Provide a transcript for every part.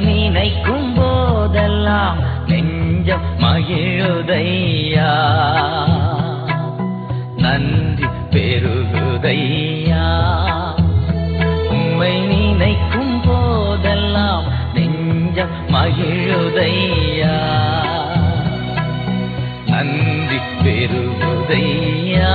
நினைக்கும் போதெல்லாம் நெஞ்சம் மகிழுதையா நன்றி பெருகுதையா உம்மை நினைக்கும் போதெல்லாம் நெஞ்சம் மகிழுதையா நன்றி பெருகுதையா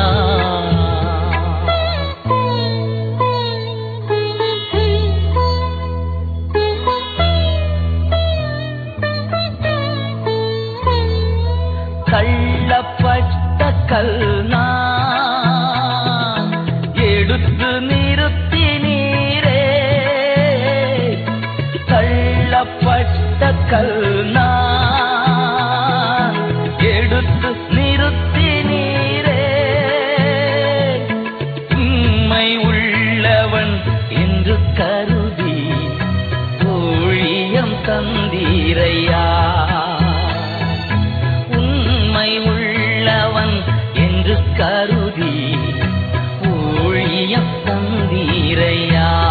தள்ளப்பட்ட கல்னா எடுத்து நிறுத்தி நீரே தள்ளப்பட்ட கல்னா எடுத்து நிறுத்தி நீரே உண்மை உள்ளவன் என்று கருதி ஊழியம் தந்தீரையா உண்மை உள்ளவன் என்று கருதி ஊழியம் தந்தீரையா